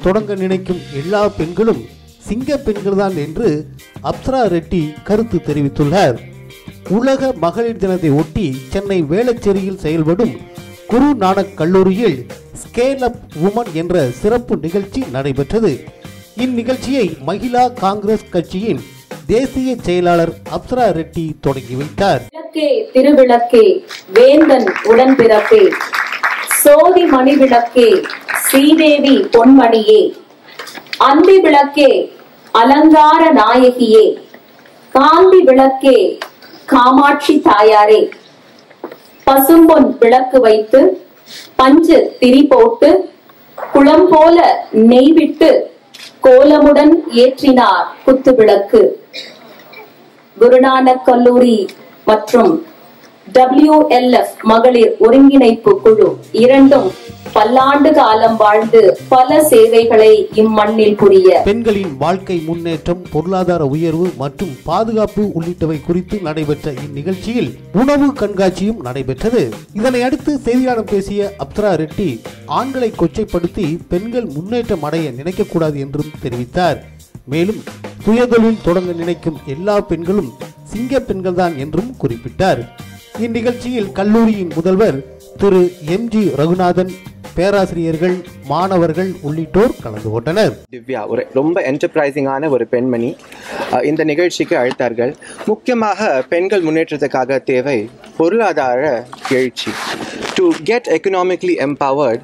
தொடங்க நினைக்கும் எல்லா பெண்களும் சிங்க பெண்கள்தான் என்று அப்சரா ரெட்டி கருத்து தெரிவித்துள்ளார் உலக மகளிர் தினத்தை ஒட்டி சென்னை வேளச்சேரியில் செயல்படும் குரு நானக் கல்லூரியில் ஸ்கேல் அப் உமன் என்ற சிறப்பு நிகழ்ச்சி நடைபெற்றது இந்நிகழ்ச்சியை மகிழா காங்கிரஸ் கட்சியின் தேசிய செயலாளர் அப்சரா ரெட்டி தொடங்கி வைத்தார் விளக்கே திருவிளக்கே வேந்தன் உடன்பிறப்பே சோதி மணி விளக்கே ஸ்ரீதேவி பொன்மணியே அந்தி விளக்கே அலங்கார நாயகியே காந்தி விளக்கே காமாட்சி தாயாரே பசும்பொன் விளக்கு வைத்து பஞ்சு திரி போட்டு குளம் போல நெய் விட்டு கோலமுடன் ஏற்றினார் குத்து விளக்கு குருநானக் கல்லூரி மற்றும் WLF மகளிர் ஒருங்கிணைப்பு குழு இரண்டும் பல்லாண்டு காலம் வாழ்ந்து பல சேவைகளை இம்மண்ணில் புரிய பெண்களின் வாழ்க்கை முன்னேற்றம் பொருளாதார உயர்வு மற்றும் பாதுகாப்பு உள்ளிட்டவை குறித்து நடைபெற்ற இந்நிகழ்ச்சியில் உணவு கண்காட்சியும் நடைபெற்றது இதனை அடுத்து செய்தியாளர் பேசிய அப்சரா ரெட்டி ஆண்களை கொச்சைப்படுத்தி பெண்கள் முன்னேற்றம் அடைய நினைக்கக்கூடாது என்றும் தெரிவித்தார் மேலும் சுயதொழில் தொடங்க நினைக்கும் எல்லா பெண்களும் சிங்க பெண்கள்தான் என்றும் குறிப்பிட்டார் இந்நிகழ்ச்சியில் கல்லூரியின் முதல்வர் திரு எம் ஜி ரகுநாதன் பேராசிரியர்கள் மாணவர்கள் உள்ளிட்டோர் கலந்து கொண்டனர் திவ்யா ஒரு ரொம்ப என்டர்பிரைசிங்கான ஒரு பெண்மணி அஹ், இந்த நிகழ்ச்சிக்கு அழைத்தார்கள் முக்கியமாக பெண்கள் முன்னேற்றத்துக்காக தேவை பொருளாதார எழுச்சி டு கெட் எக்கனாமிக்லி எம்பவர்ட்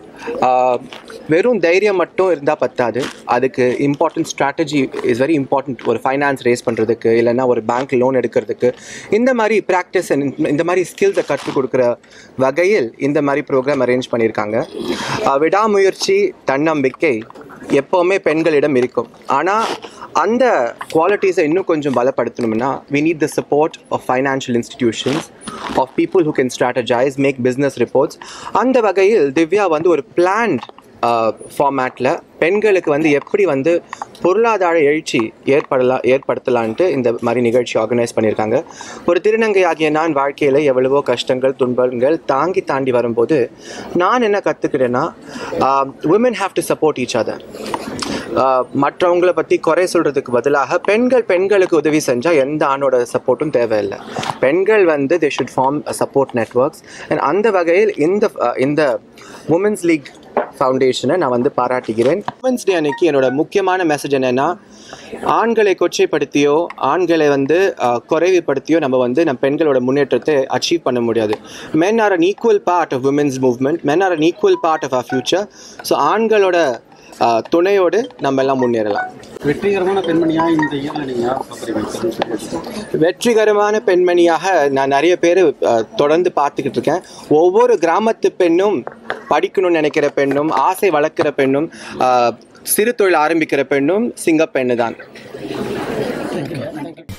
வெறும் தைரியம் மட்டும் இருந்தால் பத்தாது அதுக்கு important strategy is very important ஒரு ஃபைனான்ஸ் ரேஸ் பண்ணுறதுக்கு இல்லைன்னா ஒரு பேங்க் லோன் எடுக்கிறதுக்கு இந்த மாதிரி ப்ராக்டிஸ் இந்த மாதிரி ஸ்கில்ஸை கற்றுக் கொடுக்குற வகையில் இந்த மாதிரி ப்ரோக்ராம் அரேஞ்ச் பண்ணியிருக்காங்க அஹ், விடாமுயற்சி தன்னம்பிக்கை எப்போவுமே பெண்களிடம் இருக்கும் ஆனால் அந்த குவாலிட்டிஸை இன்னும் கொஞ்சம் பலப்படுத்தணும்னா we need the support of financial institutions of people who can strategise make business reports அந்த வகையில் திவ்யா வந்து ஒரு பிளான்ட் ஃபார்மேட்டில் பெண்களுக்கு வந்து எப்படி வந்து பொருளாதார எழுச்சி ஏற்படலாம் ஏற்படுத்தலான்ட்டு இந்த மாதிரி நிகழ்ச்சி ஆர்கனைஸ் பண்ணியிருக்காங்க ஒரு திருநங்கை ஆகிய நான் வாழ்க்கையில் எவ்வளவோ கஷ்டங்கள் துன்பங்கள் தாங்கி தாண்டி வரும்போது நான் என்ன கற்றுக்கிட்டேன்னா women have to support each other ஆஹ் மற்றவங்களை பற்றி குறை சொல்கிறதுக்கு பதிலாக பெண்கள் பெண்களுக்கு உதவி செஞ்சால் எந்த ஆணோட சப்போர்ட்டும் தேவையில்லை பெண்கள் வந்து they should form support networks and அந்த வகையில் இந்த ஆஹ் இந்த உமன்ஸ் லீக் ஃபவுண்டேஷனை நான் வந்து பாராட்டுகிறேன் உமன்ஸ் டே அன்னைக்கு என்னோட முக்கியமான மெசேஜ் என்னென்னா ஆண்களை கொச்சைப்படுத்தியோ ஆண்களை வந்து ஆஹ், குறைவுபடுத்தியோ நம்ம வந்து நம்ம பெண்களோட முன்னேற்றத்தை அச்சீவ் பண்ண முடியாது men are an equal part of women's movement men are an equal part of our future so ஆண்களோட ஆஹ், துணையோடு நம்ம எல்லாம் முன்னேறலாம் வெற்றிகரமான பெண்மணியா இந்த இயர்ல நீங்க யார் பார்க்குறீங்க வெற்றிகரமான பெண்மணியாக நான் நிறைய பேர் தொடர்ந்து பார்த்துக்கிட்டு இருக்கேன் ஒவ்வொரு கிராமத்து பெண்ணும் படிக்கணும்னு நினைக்கிற பெண்ணும் ஆசை வளர்க்குற பெண்ணும் ஆஹ், சிறு தொழில் ஆரம்பிக்கிற பெண்ணும் சிங்கப்பெண்ணு தான்